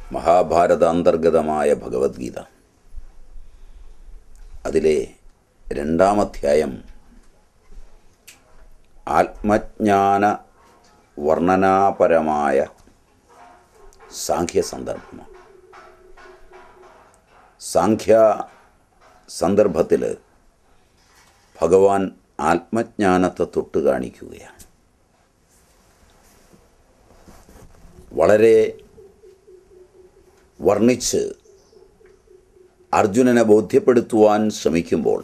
മഹാഭാരതാന്തർഗതമായ ഭഗവത്ഗീത അതിലെ രണ്ടാമധ്യായം ആത്മജ്ഞാന വർണ്ണനാപരമായ സാഖ്യ സന്ദർഭമാണ് സാഖ്യ സന്ദർഭത്തിൽ ഭഗവാൻ ആത്മജ്ഞാനത്തെ തൊട്ട് കാണിക്കുകയാണ് വളരെ വർണ്ണിച്ച് അർജുനനെ ബോധ്യപ്പെടുത്തുവാൻ ശ്രമിക്കുമ്പോൾ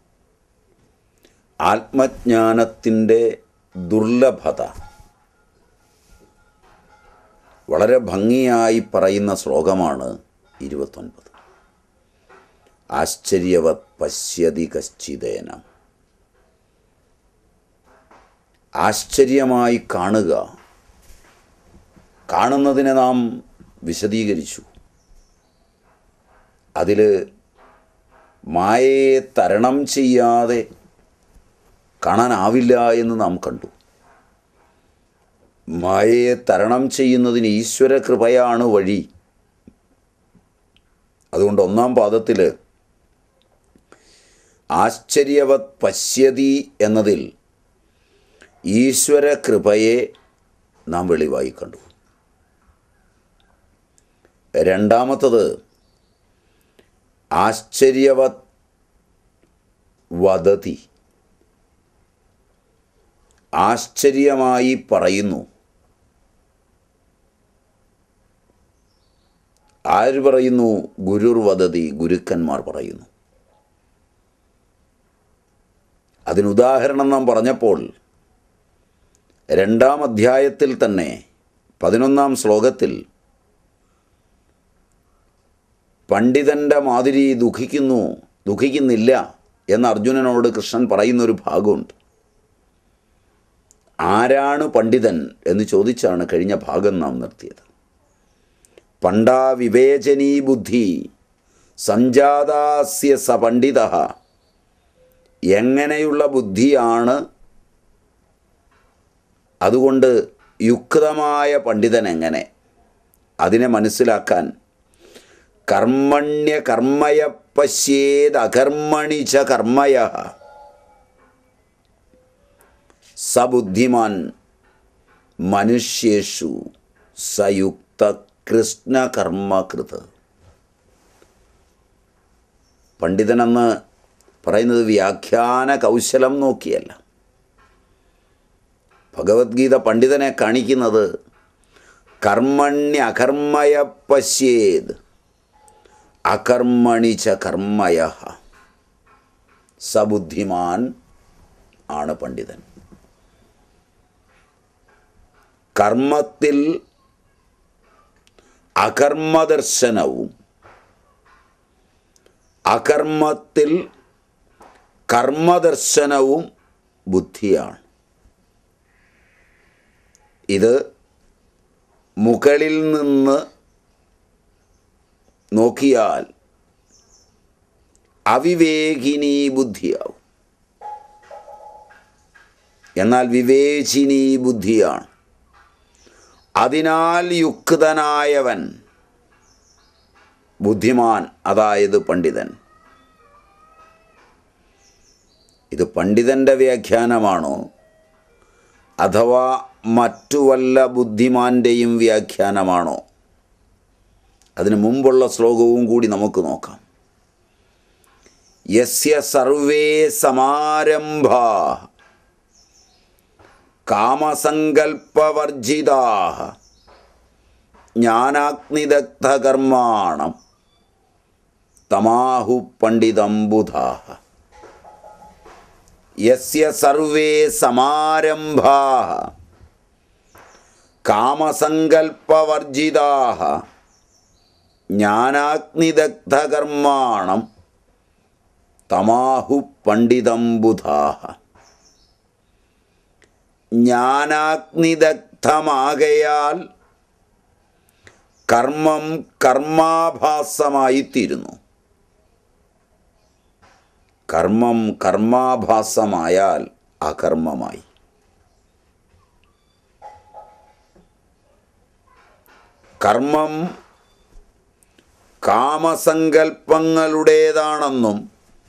ആത്മജ്ഞാനത്തിൻ്റെ ദുർലഭത വളരെ ഭംഗിയായി പറയുന്ന ശ്ലോകമാണ് ഇരുപത്തൊൻപത് ആശ്ചര്യവത് പശ്യതി കശ്ചിതേന ആശ്ചര്യമായി കാണുക കാണുന്നതിനെ നാം വിശദീകരിച്ചു അതിൽ മായയെ തരണം ചെയ്യാതെ കാണാനാവില്ല എന്ന് നാം കണ്ടു മായയെ തരണം ചെയ്യുന്നതിന് ഈശ്വര കൃപയാണ് വഴി അതുകൊണ്ട് ഒന്നാം പാദത്തിൽ ആശ്ചര്യവത് പശ്യതി എന്നതിൽ ഈശ്വര കൃപയെ നാം വെളിവായി കണ്ടു രണ്ടാമത്തത് ആശ്ചര്യവത് വദതി ആശ്ചര്യമായി പറയുന്നു ആര് പറയുന്നു ഗുരുർ വദതി ഗുരുക്കന്മാർ പറയുന്നു അതിനുദാഹരണം നാം പറഞ്ഞപ്പോൾ രണ്ടാം അധ്യായത്തിൽ തന്നെ പതിനൊന്നാം ശ്ലോകത്തിൽ പണ്ഡിതൻ്റെ മാതിരി ദുഃഖിക്കുന്നു ദുഃഖിക്കുന്നില്ല എന്ന് അർജുനനോട് കൃഷ്ണൻ പറയുന്നൊരു ഭാഗമുണ്ട് ആരാണ് പണ്ഡിതൻ എന്ന് ചോദിച്ചാണ് കഴിഞ്ഞ ഭാഗം നാം നിർത്തിയത് പണ്ടാ വിവേചനീ ബുദ്ധി സംജാതാസ്യ സ പണ്ഡിത എങ്ങനെയുള്ള ബുദ്ധിയാണ് അതുകൊണ്ട് യുക്തമായ പണ്ഡിതൻ എങ്ങനെ അതിനെ മനസ്സിലാക്കാൻ കർമ്മണ്യ കർമ്മയ പശ്യേത് അകർമ്മണി ച കർമ്മയ സബുദ്ധിമാൻ മനുഷ്യേഷു സയുക്ത കൃഷ്ണകർമ്മകൃത് പണ്ഡിതനെന്ന് പറയുന്നത് വ്യാഖ്യാന കൗശലം നോക്കിയല്ല ഭഗവത്ഗീത പണ്ഡിതനെ കാണിക്കുന്നത് കർമ്മണ്യ അകർമ്മയ പശ്യേത് അകർമ്മണി ച കർമ്മയ സബുദ്ധിമാൻ ആണ് പണ്ഡിതൻ കർമ്മത്തിൽ അകർമ്മദർശനവും അകർമ്മത്തിൽ കർമ്മദർശനവും ബുദ്ധിയാണ് ഇത് മുകളിൽ നിന്ന് നോക്കിയാൽ അവിവേകിനി ബുദ്ധിയാവും എന്നാൽ വിവേചിനി ബുദ്ധിയാണ് അതിനാൽ യുക്തനായവൻ ബുദ്ധിമാൻ അതായത് പണ്ഡിതൻ ഇത് പണ്ഡിതൻ്റെ വ്യാഖ്യാനമാണോ അഥവാ മറ്റു വല്ല ബുദ്ധിമാൻ്റെയും വ്യാഖ്യാനമാണോ അതിന് മുമ്പുള്ള ശ്ലോകവും കൂടി നമുക്ക് നോക്കാം യസ്യ സർവേ സമാരംഭ കാമസങ്കൽപ്പവർജിതാ ജ്ഞാനാഗ്നിദഗ്ധകർമാണം തമാഹു പണ്ഡിതം ബുധാ യസ്യ സർവേ സമാരംഭാ കാമസങ്കൽപ്പവർജിതാ ജ്ഞാനാഗ്നിദഗ്ധകർമാണം തമാഹു പണ്ഡിതം ബുധാ ജ്ഞാനാഗ്നിദഗ്ധമാകയാൽ കർമ്മം കർമാഭാസമായിത്തീരുന്നു കർമ്മം കർമാഭാസമായാൽ അകർമ്മമായി കർമ്മം കാമസങ്കൽപ്പങ്ങളുടേതാണെന്നും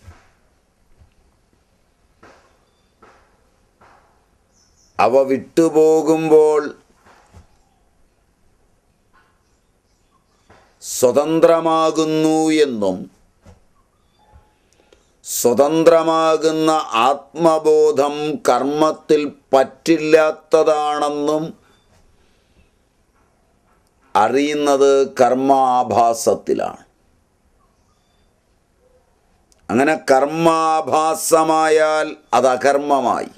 അവ വിട്ടുപോകുമ്പോൾ സ്വതന്ത്രമാകുന്നു എന്നും സ്വതന്ത്രമാകുന്ന ആത്മബോധം കർമ്മത്തിൽ പറ്റില്ലാത്തതാണെന്നും അറിയുന്നത് കർമാഭാസത്തിലാണ് അങ്ങനെ കർമാഭാസമായാൽ അത് അകർമ്മമായി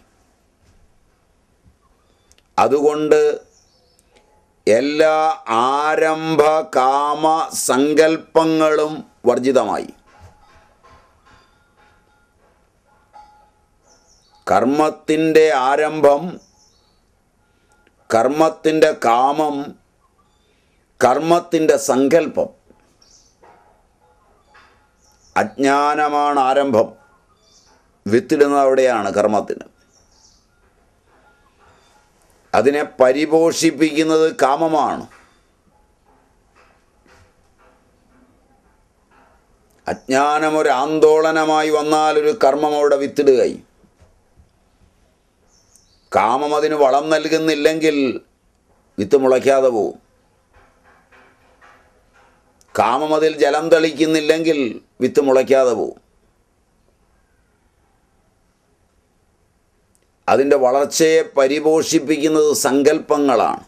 അതുകൊണ്ട് എല്ലാ ആരംഭ കാമ സങ്കല്പങ്ങളും വർജിതമായി കർമ്മത്തിൻ്റെ ആരംഭം കർമ്മത്തിൻ്റെ കാമം കർമ്മത്തിൻ്റെ സങ്കല്പം അജ്ഞാനമാണ് ആരംഭം വിത്തിടുന്നത് അവിടെയാണ് കർമ്മത്തിന് അതിനെ പരിപോഷിപ്പിക്കുന്നത് കാമമാണ് അജ്ഞാനം ഒരു ആന്തോളനമായി വന്നാൽ ഒരു കർമ്മം അവിടെ വിത്തിടുകയായി കാമം അതിന് വളം നൽകുന്നില്ലെങ്കിൽ വിത്ത് മുളയ്ക്കാതെ പോവും കാമം അതിൽ ജലം തളിക്കുന്നില്ലെങ്കിൽ വിത്ത് മുളയ്ക്കാതെ പോവും അതിൻ്റെ വളർച്ചയെ പരിപോഷിപ്പിക്കുന്നത് സങ്കല്പങ്ങളാണ്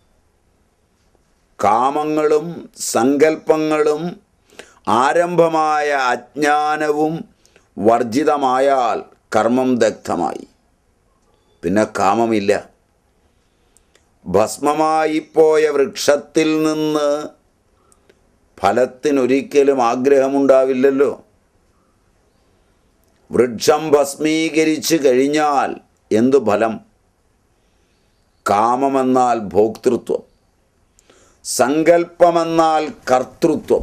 കാമങ്ങളും സങ്കല്പങ്ങളും ആരംഭമായ അജ്ഞാനവും വർജിതമായാൽ കർമ്മം ദഗ്ധമായി പിന്നെ കാമമില്ല ഭസ്മമായിപ്പോയ വൃക്ഷത്തിൽ നിന്ന് ഫലത്തിനൊരിക്കലും ആഗ്രഹമുണ്ടാവില്ലല്ലോ വൃക്ഷം ഭസ്മീകരിച്ചു കഴിഞ്ഞാൽ എന്തു ഫലം കാമമെന്നാൽ ഭോക്തൃത്വം സങ്കല്പമെന്നാൽ കർത്തൃത്വം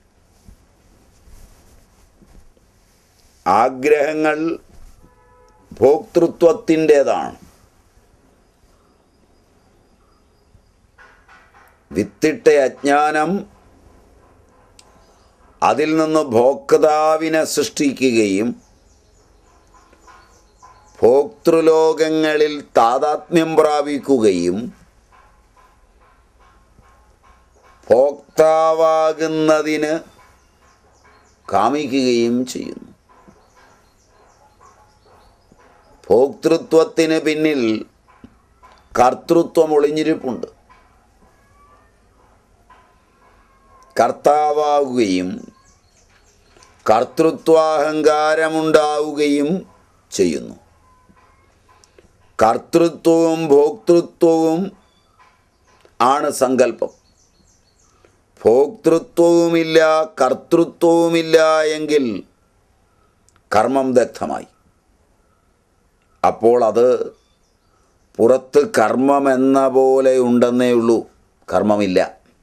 ആഗ്രഹങ്ങൾ ഭോക്തൃത്വത്തിൻ്റേതാണ് വിത്തിട്ട അജ്ഞാനം അതിൽ നിന്ന് ഭോക്താവിനെ സൃഷ്ടിക്കുകയും ഭോക്തൃലോകങ്ങളിൽ താതാത്മ്യം പ്രാപിക്കുകയും ഭോക്താവാകുന്നതിന് കാമിക്കുകയും ചെയ്യുന്നു ഭോക്തൃത്വത്തിന് പിന്നിൽ കർത്തൃത്വം ഒളിഞ്ഞിരിപ്പുണ്ട് കർത്താവാകുകയും കർത്തൃത്വാഹങ്കാരമുണ്ടാവുകയും ചെയ്യുന്നു കർത്തൃത്വവും ഭോക്തൃത്വവും ആണ് സങ്കല്പം ഭോക്തൃത്വവുമില്ല കർത്തൃത്വവുമില്ല എങ്കിൽ കർമ്മം ദഗ്ധമായി അപ്പോൾ അത് പുറത്ത് കർമ്മമെന്ന പോലെ ഉണ്ടെന്നേ ഉള്ളൂ കർമ്മമില്ല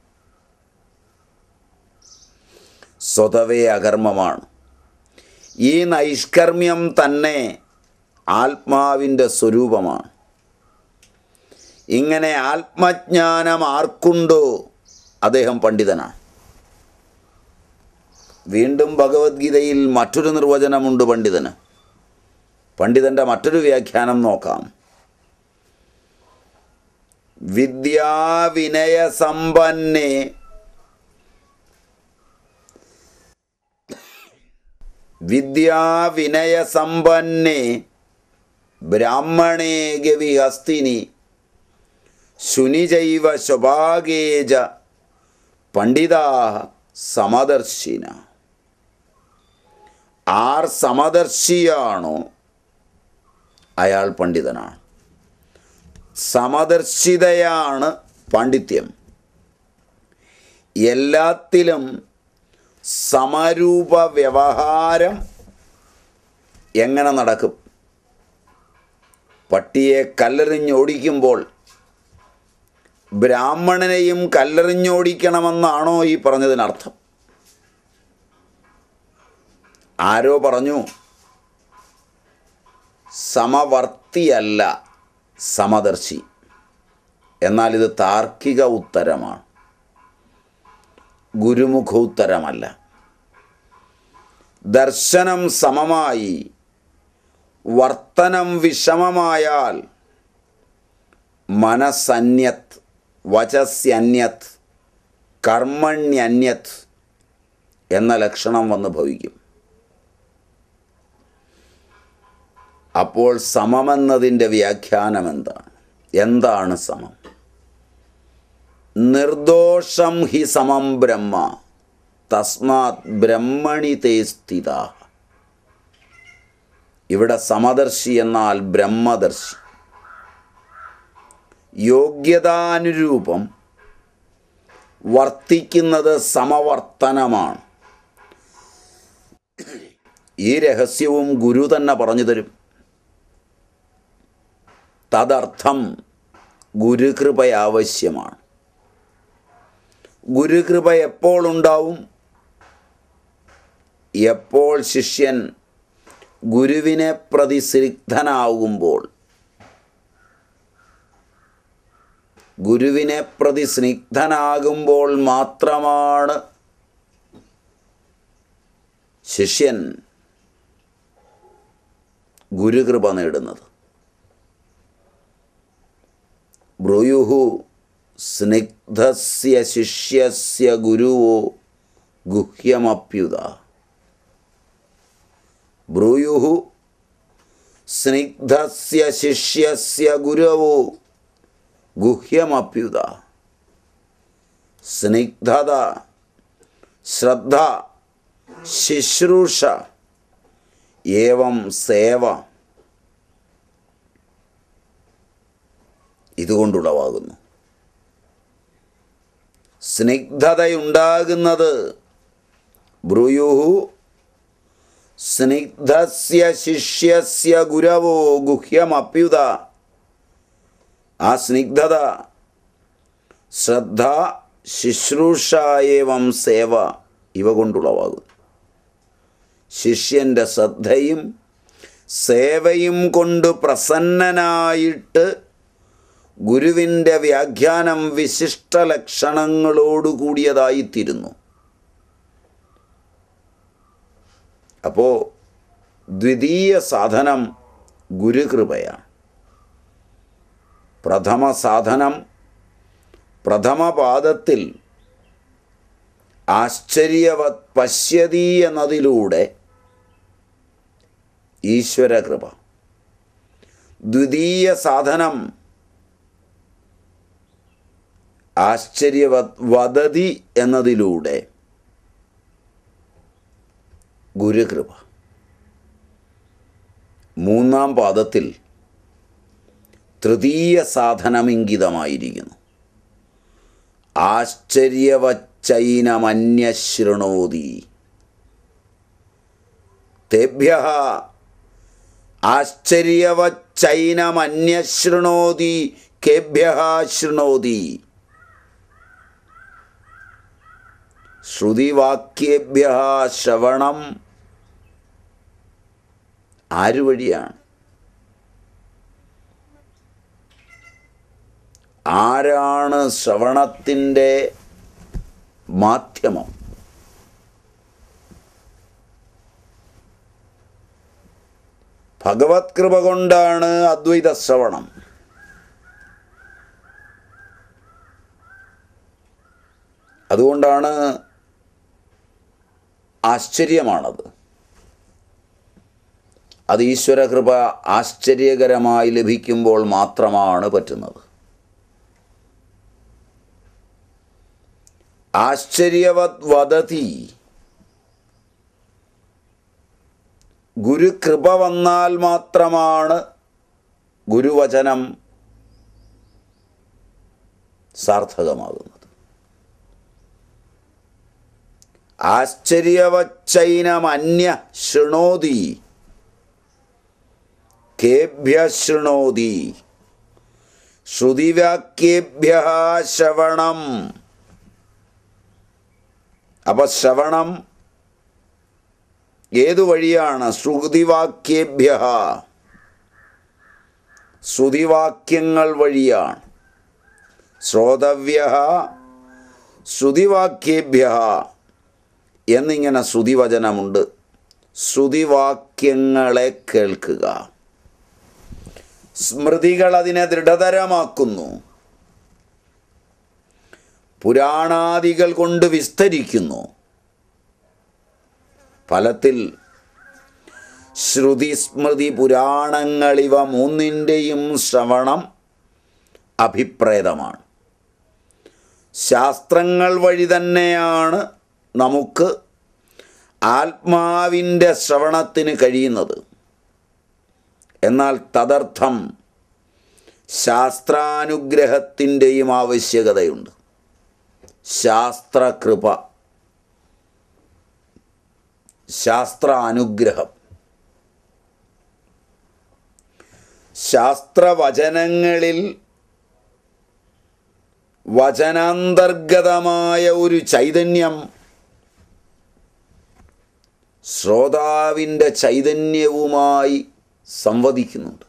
സ്വതവേ അകർമ്മമാണ് ഈ നൈഷ്കർമ്മ്യം തന്നെ ആത്മാവിൻ്റെ സ്വരൂപമാണ് ഇങ്ങനെ ആത്മജ്ഞാനം ആർക്കുണ്ടോ അദ്ദേഹം പണ്ഡിതനാണ് വീണ്ടും ഭഗവത്ഗീതയിൽ മറ്റൊരു നിർവചനമുണ്ട് പണ്ഡിതന് പണ്ഡിതൻ്റെ മറ്റൊരു വ്യാഖ്യാനം നോക്കാം വിദ്യാവിനയ സമ്പന്നേ വിദ്യാവിനയ സമ്പന്നേ ബ്രാഹ്മണേ ഗവിഹസ്തിനി ശുനിജൈവ ശുഭാഗേജ പണ്ഡിതാ സമദർശിന ആർ സമദർശിയാണോ അയാൾ പണ്ഡിതനാണ് സമദർശിതയാണ് പാണ്ഡിത്യം എല്ലാത്തിലും സമരൂപ വ്യവഹാരം എങ്ങനെ നടക്കും പട്ടിയെ കല്ലെറിഞ്ഞോടിക്കുമ്പോൾ ബ്രാഹ്മണനെയും കല്ലെറിഞ്ഞോടിക്കണമെന്നാണോ ഈ പറഞ്ഞതിനർത്ഥം ആരോ പറഞ്ഞു സമവർത്തിയല്ല സമദർശി എന്നാൽ ഇത് താർക്കിക ഉത്തരമാണ് ഗുരുമുഖോത്തരമല്ല ദർശനം സമമായി വർത്തനം വിഷമമായാൽ മനസ്സന്യത് വചസ്യന്യത് കർമ്മണ്യന്യത് എന്ന ലക്ഷണം വന്ന് ഭവിക്കും അപ്പോൾ സമമെന്നതിൻ്റെ വ്യാഖ്യാനം എന്താണ് എന്താണ് സമം നിർദോഷം ഹി സമം ബ്രഹ്മ തസ്മാത് ബ്രഹ്മണി തേ സ്ഥിത ഇവിടെ സമദർശി എന്നാൽ ബ്രഹ്മദർശി യോഗ്യതാനുരൂപം വർത്തിക്കുന്നത് സമവർത്തനമാണ് ഈ രഹസ്യവും ഗുരു തന്നെ പറഞ്ഞു തരും തദർത്ഥം ഗുരുകൃപ ആവശ്യമാണ് ഗുരുകൃപ എപ്പോൾ ഉണ്ടാവും എപ്പോൾ ശിഷ്യൻ ഗുരുവിനെ പ്രതി സ്നിഗ്ധനാകുമ്പോൾ ഗുരുവിനെ പ്രതി സ്നിഗ്ധനാകുമ്പോൾ മാത്രമാണ് ശിഷ്യൻ ഗുരുകൃപ നേടുന്നത് ബ്രൂയുഹു സ്നിഗ്ധസ്യ ശിഷ്യസ്യ ഗുരുവോ ഗുഹ്യമപ്യുത ബ്രൂയുഹു സ്നിഗ്ധസ്യ ശിഷ്യസ്യ ഗുരവോ ഗുഹ്യമപ്യുത സ്നിഗ്ധത ശ്രദ്ധ ശുശ്രൂഷ ഏവം സേവ ഇതുകൊണ്ടുളവാകുന്നു സ്നിഗ്ധതയുണ്ടാകുന്നത് ബ്രൂയുഹു സ്നിഗ്ധസ്യ ശിഷ്യസ്യ ഗുരവോ ഗുഹ്യമപ്യുത ആ സ്നിഗ്ധത ശ്രദ്ധ ശുശ്രൂഷ ഏവം സേവ ഇവ കൊണ്ടുളവാകുന്നു ശിഷ്യൻ്റെ ശ്രദ്ധയും സേവയും കൊണ്ട് പ്രസന്നനായിട്ട് ഗുരുവിൻ്റെ വ്യാഖ്യാനം വിശിഷ്ട ലക്ഷണങ്ങളോടുകൂടിയതായിത്തീരുന്നു അപ്പോൾ ദ്വിതീയ സാധനം ഗുരുകൃപയാണ് പ്രഥമ സാധനം പ്രഥമപാദത്തിൽ ആശ്ചര്യവത് പശ്യതി എന്നതിലൂടെ ഈശ്വരകൃപ ദ്വിതീയ സാധനം ആശ്ചര്യവത് വദതി എന്നതിലൂടെ ഗുരുകൃപ മൂന്നാം പാദത്തിൽ തൃതീയ സാധനമിംഗിതമായിരിക്കുന്നു ആശ്ചര്യവച്ചൈനമന്യശൃണോതി തേഭ്യ ആശ്ചര്യവച്ചൈനമന്യശൃണോതി കേഭ്യ ശൃണോതി ശ്രുതിവാക്യേഭ്യ ശ്രവണം ആരു വഴിയാണ് ആരാണ് ശ്രവണത്തിൻ്റെ മാധ്യമം ഭഗവത് കൃപ കൊണ്ടാണ് അദ്വൈത ശ്രവണം അതുകൊണ്ടാണ് ആശ്ചര്യമാണത് അത് ഈശ്വരകൃപ ആശ്ചര്യകരമായി ലഭിക്കുമ്പോൾ മാത്രമാണ് പറ്റുന്നത് ആശ്ചര്യവത് വദതി ഗുരുകൃപ വന്നാൽ മാത്രമാണ് ഗുരുവചനം സാർത്ഥകമാകുന്നത് ആശ്ചര്യവച്ചൈനമന്യ ശൃണോതി കേഭ്യ ശൃണോതി ശ്രുതിവാക്യേഭ്യ ശ്രവണം അപ്പൊ ശ്രവണം ഏതു വഴിയാണ് ശ്രുതിവാക്യേഭ്യ ശ്രുതിവാക്യങ്ങൾ വഴിയാണ് ശ്രോതവ്യ ശ്രുതിവാക്യേഭ്യ എന്നിങ്ങനെ ശ്രുതിവചനമുണ്ട് ശ്രുതിവാക്യങ്ങളെ കേൾക്കുക സ്മൃതികൾ അതിനെ ദൃഢതരമാക്കുന്നു പുരാണാദികൾ കൊണ്ട് വിസ്തരിക്കുന്നു ഫലത്തിൽ ശ്രുതി സ്മൃതി പുരാണങ്ങളിവ മൂന്നിൻ്റെയും ശ്രവണം അഭിപ്രേതമാണ് ശാസ്ത്രങ്ങൾ വഴി തന്നെയാണ് നമുക്ക് ആത്മാവിൻ്റെ ശ്രവണത്തിന് കഴിയുന്നത് എന്നാൽ തദർത്ഥം ശാസ്ത്രാനുഗ്രഹത്തിൻ്റെയും ആവശ്യകതയുണ്ട് ശാസ്ത്രകൃപ ശാസ്ത്ര അനുഗ്രഹം ശാസ്ത്രവചനങ്ങളിൽ വചനാന്തർഗതമായ ഒരു ചൈതന്യം ശ്രോതാവിൻ്റെ ചൈതന്യവുമായി സംവദിക്കുന്നുണ്ട്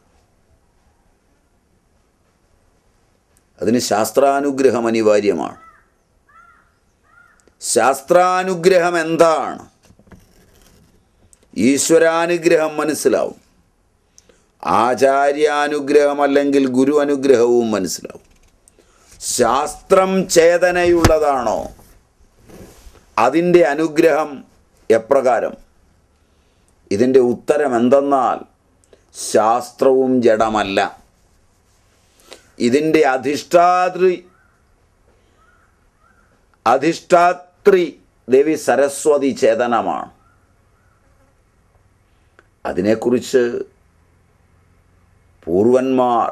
അതിന് ശാസ്ത്രാനുഗ്രഹം അനിവാര്യമാണ് ശാസ്ത്രാനുഗ്രഹം എന്താണ് ഈശ്വരാനുഗ്രഹം മനസ്സിലാവും ആചാര്യാനുഗ്രഹം അല്ലെങ്കിൽ ഗുരു അനുഗ്രഹവും മനസ്സിലാവും ശാസ്ത്രം ചേതനയുള്ളതാണോ അതിൻ്റെ അനുഗ്രഹം എപ്രകാരം ഇതിൻ്റെ ഉത്തരം എന്തെന്നാൽ ശാസ്ത്രവും ജഡമല്ല ഇതിൻ്റെ അധിഷ്ഠാതൃ അധിഷ്ഠാത്രി ദേവി സരസ്വതി ചേതനമാണ് അതിനെക്കുറിച്ച് പൂർവന്മാർ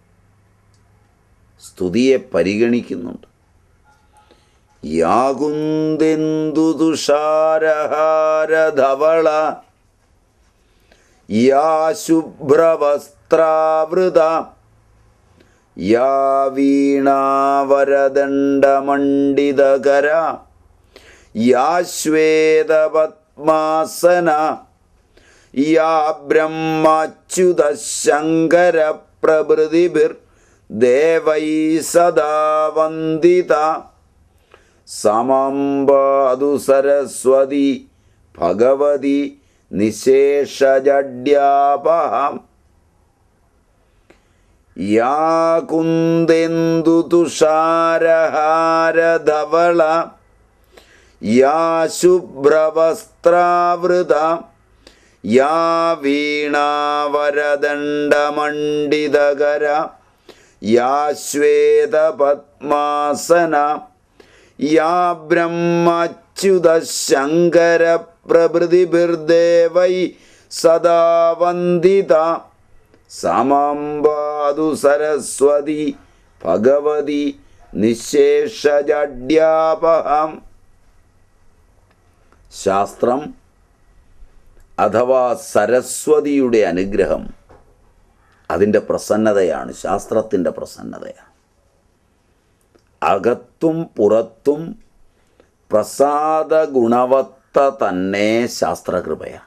സ്തുതിയെ പരിഗണിക്കുന്നുണ്ട് യാകുന്തെന്തു തുഷാരഹാരധവള യാ ശുഭ്രവസ്ത്രാവൃത യാ വീണാവരദണ്ഡമണ്ഡിതകര യാ ശ്വേതപത്മാസന യാ ബ്രഹ്മച്യുത ശങ്കര പ്രഭൃതിഭിർ ദേവൈ സദാ വന്ദിത സമംബാതു സരസ്വതി ഭഗവതി നിശേഷജഡ്യാപഹം യാ കുന്ദേന്ദു തുഷാരഹാരധവള യാ ശുഭ്രവസ്ത്രാവൃത യാ വീണാവരദണ്ഡമണ്ഡിതകര യാ ശ്വേതപത്മാസന യാ ബ്രഹ്മച്യുത ശങ്കര പ്രഭൃതിഭിർദേവൈ സദാ വന്ദിത സമംബാതു സരസ്വതി ഭഗവതി നിശേഷജഡ്യാപഹം ശാസ്ത്രം അഥവാ സരസ്വതിയുടെ അനുഗ്രഹം അതിൻ്റെ പ്രസന്നതയാണ് ശാസ്ത്രത്തിൻ്റെ പ്രസന്നതയാണ് അകത്തും പുറത്തും പ്രസാദ ഗുണവത്ത തന്നെ ശാസ്ത്രകൃപയാണ്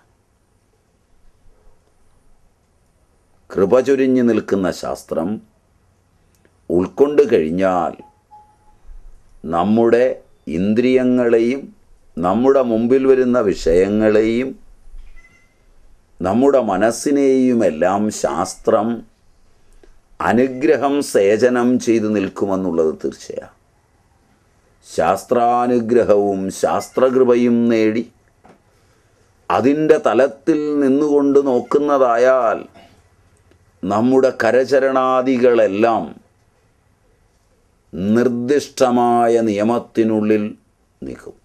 കൃപ ചൊരിഞ്ഞു നിൽക്കുന്ന ശാസ്ത്രം ഉൾക്കൊണ്ട് കഴിഞ്ഞാൽ നമ്മുടെ ഇന്ദ്രിയങ്ങളെയും നമ്മുടെ മുമ്പിൽ വരുന്ന വിഷയങ്ങളെയും നമ്മുടെ മനസ്സിനെയുമെല്ലാം ശാസ്ത്രം അനുഗ്രഹം സേചനം ചെയ്തു നിൽക്കുമെന്നുള്ളത് തീർച്ചയാണ് ശാസ്ത്രാനുഗ്രഹവും ശാസ്ത്രകൃപയും നേടി അതിൻ്റെ തലത്തിൽ നിന്നുകൊണ്ട് നോക്കുന്നതായാൽ നമ്മുടെ കരചരണാദികളെല്ലാം നിർദ്ദിഷ്ടമായ നിയമത്തിനുള്ളിൽ നിൽക്കും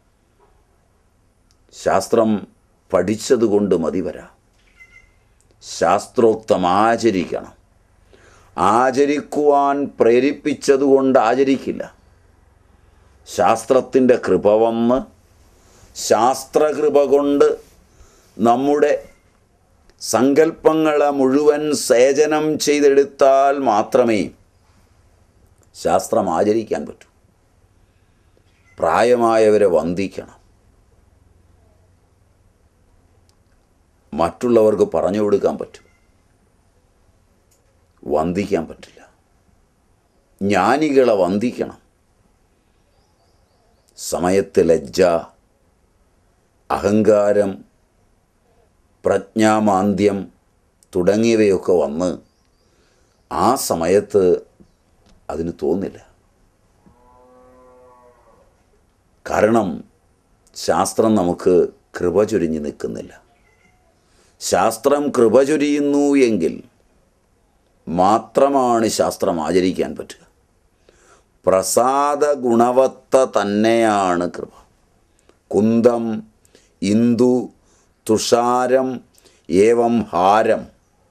ശാസ്ത്രം പഠിച്ചതുകൊണ്ട് മതി വരാം ശാസ്ത്രോക്തം ആചരിക്കണം ആചരിക്കുവാൻ പ്രേരിപ്പിച്ചതുകൊണ്ട് ആചരിക്കില്ല ശാസ്ത്രത്തിൻ്റെ കൃപ വന്ന് ശാസ്ത്രകൃപ കൊണ്ട് നമ്മുടെ സങ്കല്പങ്ങളെ മുഴുവൻ സേചനം ചെയ്തെടുത്താൽ മാത്രമേ ശാസ്ത്രം ആചരിക്കാൻ പറ്റൂ പ്രായമായവരെ വന്ദിക്കണം മറ്റുള്ളവർക്ക് പറഞ്ഞു കൊടുക്കാൻ പറ്റും വന്ദിക്കാൻ പറ്റില്ല ജ്ഞാനികളെ വന്ദിക്കണം സമയത്ത് ലജ്ജ അഹങ്കാരം പ്രജ്ഞാമാന്ദ്യം തുടങ്ങിയവയൊക്കെ വന്ന് ആ സമയത്ത് അതിന് തോന്നില്ല കാരണം ശാസ്ത്രം നമുക്ക് കൃപ ചൊരിഞ്ഞ് നിൽക്കുന്നില്ല ശാസ്ത്രം കൃപ ചൊരിയുന്നു എങ്കിൽ മാത്രമാണ് ശാസ്ത്രം ആചരിക്കാൻ പറ്റുക പ്രസാദ ഗുണവത്ത തന്നെയാണ് കൃപ കുന്തം ഇന്ദു തുഷാരം ഏവം ഹാരം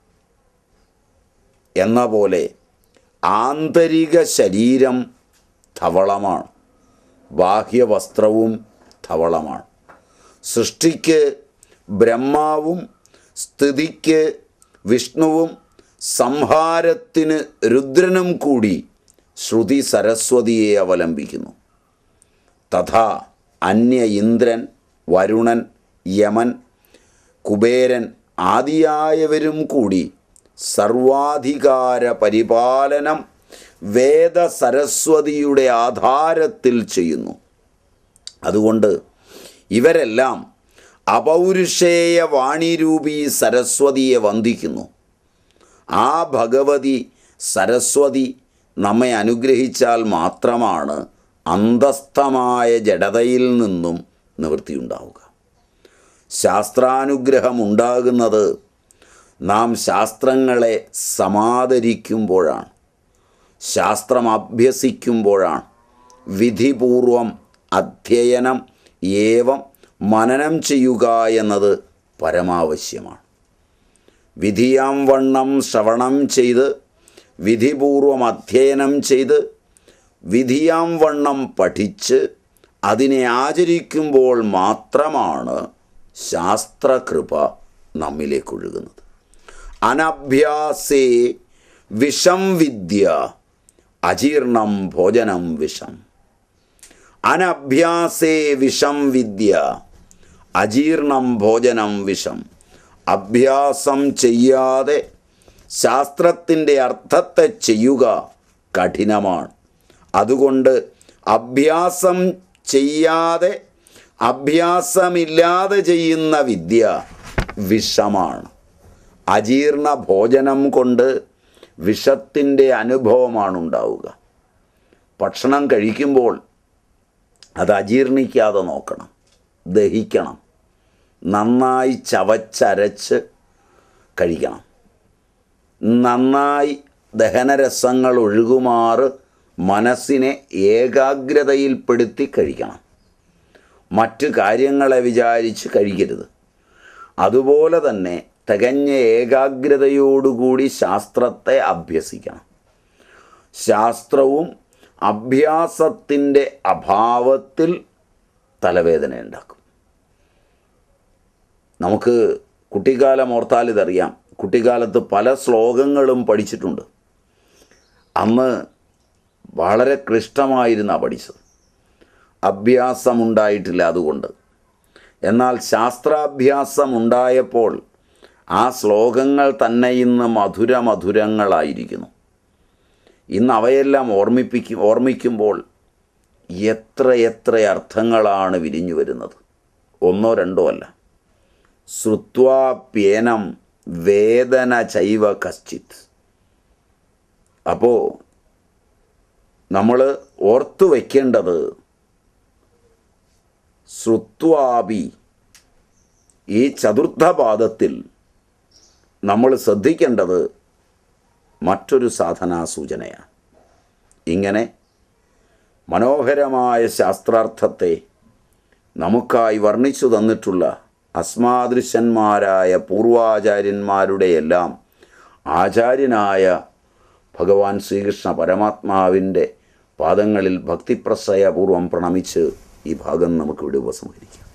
എന്ന പോലെ ആന്തരിക ശരീരം ധവളമാണ് ബാഹ്യവസ്ത്രവും ധവളമാണ് സൃഷ്ടിക്ക് ബ്രഹ്മാവും സ്ഥിതിക്ക് വിഷ്ണുവും സംഹാരത്തിന് രുദ്രനും കൂടി ശ്രുതി സരസ്വതിയെ അവലംബിക്കുന്നു തഥാ അന്യ ഇന്ദ്രൻ വരുണൻ യമൻ കുബേരൻ ആദിയായവരും കൂടി സർവാധികാര പരിപാലനം വേദ സരസ്വതിയുടെ ആധാരത്തിൽ ചെയ്യുന്നു അതുകൊണ്ട് ഇവരെല്ലാം അപൗരുഷേയ വാണിരൂപി സരസ്വതിയെ വന്ദിക്കുന്നു ആ ഭഗവതി സരസ്വതി നമ്മെ അനുഗ്രഹിച്ചാൽ മാത്രമാണ് അന്തസ്ഥമായ ജഡതയിൽ നിന്നും നിവൃത്തിയുണ്ടാവുക ശാസ്ത്രാനുഗ്രഹം ഉണ്ടാകുന്നത് നാം ശാസ്ത്രങ്ങളെ സമാദരിക്കുമ്പോഴാണ് ശാസ്ത്രം അഭ്യസിക്കുമ്പോഴാണ് വിധിപൂർവം അധ്യയനം ഏവം മനനം ചെയ്യുക എന്നത് പരമാവശ്യമാണ് വിധിയാം വണ്ണം ശ്രവണം ചെയ്ത് വിധിപൂർവം അധ്യയനം ചെയ്ത് വിധിയാം വണ്ണം പഠിച്ച് അതിനെ ആചരിക്കുമ്പോൾ മാത്രമാണ് ശാസ്ത്രകൃപ നമ്മിലേക്കൊഴുകുന്നത് അനഭ്യാസേ വിഷം വിദ്യ അജീർണം ഭോജനം വിഷം അനഭ്യാസേ വിഷം വിദ്യ അജീർണം ഭോജനം വിഷം അഭ്യാസം ചെയ്യാതെ ശാസ്ത്രത്തിൻ്റെ അർത്ഥത്തെ ചെയ്യുക കഠിനമാണ് അതുകൊണ്ട് അഭ്യാസം ചെയ്യാതെ അഭ്യാസമില്ലാതെ ചെയ്യുന്ന വിദ്യ വിഷമാണ് അജീർണ ഭോജനം കൊണ്ട് വിഷത്തിൻ്റെ അനുഭവമാണ് ഉണ്ടാവുക ഭക്ഷണം കഴിക്കുമ്പോൾ അത് അജീർണിക്കാതെ നോക്കണം ദഹിക്കണം നന്നായി ചവച്ചരച്ച് കഴിക്കണം നന്നായി ദഹനരസങ്ങൾ ഒഴുകുമാറ് മനസ്സിനെ ഏകാഗ്രതയിൽപ്പെടുത്തി കഴിക്കണം മറ്റ് കാര്യങ്ങളെ വിചാരിച്ച് കഴിക്കരുത് അതുപോലെ തന്നെ തികഞ്ഞ ഏകാഗ്രതയോടുകൂടി ശാസ്ത്രത്തെ അഭ്യസിക്കണം ശാസ്ത്രവും അഭ്യാസത്തിൻ്റെ അഭാവത്തിൽ തലവേദന ഉണ്ടാക്കും നമുക്ക് കുട്ടിക്കാലം ഓർത്താൽ ഇതറിയാം കുട്ടിക്കാലത്ത് പല ശ്ലോകങ്ങളും പഠിച്ചിട്ടുണ്ട് അന്ന് വളരെ ക്ലിഷ്ടമായിരുന്ന പഠിച്ചത് അഭ്യാസമുണ്ടായിട്ടില്ല അതുകൊണ്ട് എന്നാൽ ശാസ്ത്രാഭ്യാസം ഉണ്ടായപ്പോൾ ആ ശ്ലോകങ്ങൾ തന്നെ ഇന്ന് മധുര മധുരങ്ങളായിരിക്കുന്നു ഇന്ന് അവയെല്ലാം ഓർമ്മിപ്പിക്കും ഓർമ്മിക്കുമ്പോൾ എത്ര എത്ര അർത്ഥങ്ങളാണ് വിരിഞ്ഞു വരുന്നത് ഒന്നോ രണ്ടോ അല്ല ശ്രുത്വാപ്യേനം വേദന ചൈവ കശ്ചിത് അപ്പോൾ നമ്മൾ ഓർത്തു വയ്ക്കേണ്ടത് ശ്രുത്വാപി ഈ ചതുർത്ഥപാദത്തിൽ നമ്മൾ ശ്രദ്ധിക്കേണ്ടത് മറ്റൊരു സാധനാ സൂചനയാണ് ഇങ്ങനെ മനോഹരമായ ശാസ്ത്രാർത്ഥത്തെ നമുക്കായി വർണ്ണിച്ചു തന്നിട്ടുള്ള അസ്മാദൃശന്മാരായ പൂർവാചാര്യന്മാരുടെ എല്ലാം ആചാര്യനായ ഭഗവാൻ ശ്രീകൃഷ്ണ പരമാത്മാവിൻ്റെ പാദങ്ങളിൽ ഭക്തിപ്രസയപൂർവം പ്രണമിച്ച് ഈ ഭാഗം നമുക്കിവിടെ ഉപസംഹരിക്കാം